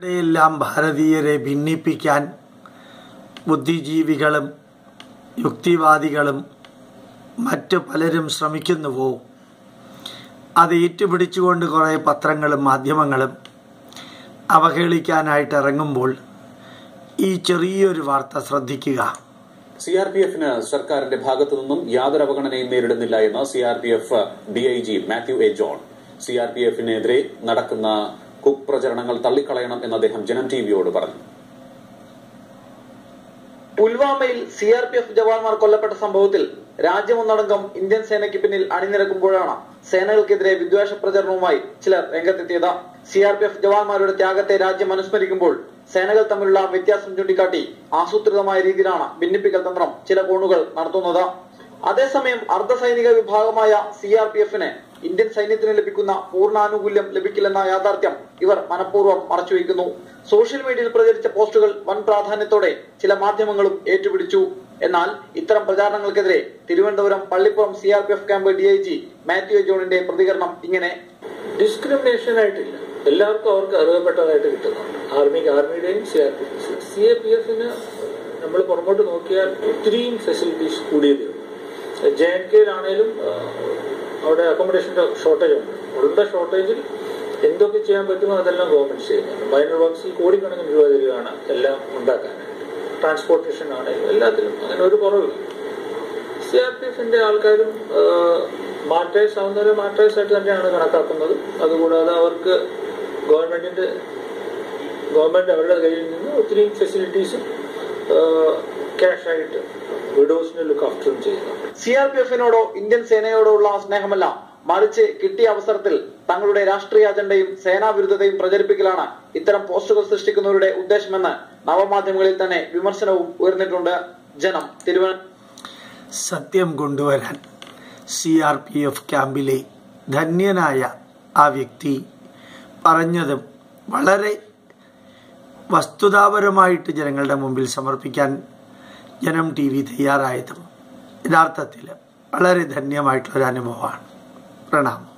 ഇവിടെയെല്ലാം ഭാരതീയരെ ഭിന്നിപ്പിക്കാൻ ബുദ്ധിജീവികളും യുക്തിവാദികളും മറ്റു പലരും ശ്രമിക്കുന്നുവോ അത് ഏറ്റുപിടിച്ചുകൊണ്ട് കുറേ പത്രങ്ങളും മാധ്യമങ്ങളും അവഹേളിക്കാനായിട്ട് ഇറങ്ങുമ്പോൾ ഈ ചെറിയൊരു വാർത്ത ശ്രദ്ധിക്കുക സി ആർ പി എഫിന് സർക്കാരിന്റെ ഭാഗത്തു നിന്നും യാതൊരു അവഗണനയും നേരിടുന്നില്ല എന്ന് C R P F DIG Mathew A John C R P എഫിനെതിരെ നടക്കുന്ന കുപ്രചരണങ്ങൾ തള്ളിക്കളയണം എന്ന് അദ്ദേഹം ജനം ടിവിയോട് പറഞ്ഞു പുൽവാമയിൽ സി ആർ പി എഫ് ജവാന്മാർ കൊല്ലപ്പെട്ട സംഭവത്തിൽ രാജ്യമൊന്നടങ്കം ഇന്ത്യൻ സേനയ്ക്ക് പിന്നിൽ അണിനിരക്കുമ്പോഴാണ് സേനകൾക്കെതിരെ വിദ്വേഷ പ്രചരണവുമായി ചിലർ രംഗത്തെത്തിയത് സി ആർ പി എഫ് ജവാന്മാരുടെ ത്യാഗത്തെ രാജ്യം അനുസ്മരിക്കുമ്പോൾ സേനകൾ തമ്മിലുള്ള വ്യത്യാസം ചൂണ്ടിക്കാട്ടി ആസൂത്രിതമായ രീതിയിലാണ് ഭിന്നിപ്പിക്കൽ തന്ത്രം ചില കോണുകൾ നടത്തുന്നത് അതേസമയം അർദ്ധസൈനിക വിഭാഗമായ സി ആർ പി എഫിന് ഇന്ത്യൻ സൈന്യത്തിന് ലഭിക്കുന്ന പൂർണ്ണാനുകൂല്യം ലഭിക്കില്ലെന്ന യാഥാർത്ഥ്യം ഇവർ മനഃപൂർവ്വം മറച്ചുവെക്കുന്നു സോഷ്യൽ മീഡിയയിൽ പ്രചരിച്ച പോസ്റ്റുകൾ വൻ പ്രാധാന്യത്തോടെ ചില മാധ്യമങ്ങളും ഏറ്റുപിടിച്ചു എന്നാൽ ഇത്തരം പ്രചാരണങ്ങൾക്കെതിരെ Thiruvananthapuram Pallippuram C R P F camp D I G Mathew ജോണിന്റെ പ്രതികരണം ഇങ്ങനെ ഡിസ്ക്രിമിനേഷൻ ആയിട്ടില്ല എല്ലാവർക്കും അവർക്ക് അർഹപ്പെട്ടതായിട്ട് കിട്ടുന്നുണ്ട് ആർമിക്ക് ആർമിയുടെയും C R P F C A P എഫിന് നമ്മൾ പുറമോട്ട് നോക്കിയാൽ ഒത്തിരിയും ഫെസിലിറ്റീസ് കൂടിയതേ ഉള്ളൂ ജെ എൻ കെയിലാണേലും അവിടെ അക്കോമഡേഷന്റെ ഷോർട്ടേജ് ഉണ്ട് ഉള്ള ഷോർട്ടേജിൽ എന്തൊക്കെ ചെയ്യാൻ പറ്റുമോ അതെല്ലാം ഗവൺമെന്റ് ചെയ്യുന്നുണ്ട് മൈനർ വർക്ക്സിൽ കോടിക്കണക്കിന് രൂപ തരികയാണ് എല്ലാം ഉണ്ടാക്കാനായിട്ട് ട്രാൻസ്പോർട്ടേഷൻ ആണെങ്കിലും എല്ലാത്തിലും അങ്ങനെ ഒരു കുറവില്ല സി ആർ പി എഫിന്റെ ആൾക്കാരും മാർട്ടേഴ്സ് ആവുന്നവരെ മാർട്ടേഴ്സ് ആയിട്ട് തന്നെയാണ് കണക്കാക്കുന്നത് അതുകൂടാതെ അവർക്ക് ഗവൺമെന്റിന്റെ ഗവൺമെന്റ് അവരുടെ കയ്യിൽ നിന്ന് ഒത്തിരി ഫെസിലിറ്റീസും ക്യാഷ് ആയിട്ട് വിഡോസിനെ ലുക്ക് ആഫ്റ്ററും ചെയ്യുന്നുണ്ട് സി ആർ പി എഫിനോടോ ഇന്ത്യൻ സേനയോടോ ഉള്ള സ്നേഹമല്ല മറിച്ച് കിട്ടിയ അവസരത്തിൽ തങ്ങളുടെ രാഷ്ട്രീയ അജണ്ടയും സേനാവിരുദ്ധതയും പ്രചരിപ്പിക്കലാണ് ഇത്തരം പോസ്റ്റുകൾ സൃഷ്ടിക്കുന്നവരുടെ ഉദ്ദേശമെന്ന് നവമാധ്യമങ്ങളിൽ തന്നെ വിമർശനവും ഉയർന്നിട്ടുണ്ട് ജനം തിരുവനന്തപുരം സത്യം കൊണ്ടുവരാൻ സി ആർ പി എഫ് ക്യാമ്പിലെ ധന്യനായ ആ വ്യക്തി പറഞ്ഞതും വളരെ വസ്തുതാപരമായിട്ട് ജനങ്ങളുടെ മുമ്പിൽ സമർപ്പിക്കാൻ ജനം ടി വി തയ്യാറായതും യഥാർത്ഥത്തിൽ വളരെ ധന്യമായിട്ടുള്ളൊരു അനുഭവമാണ് പ്രണാമം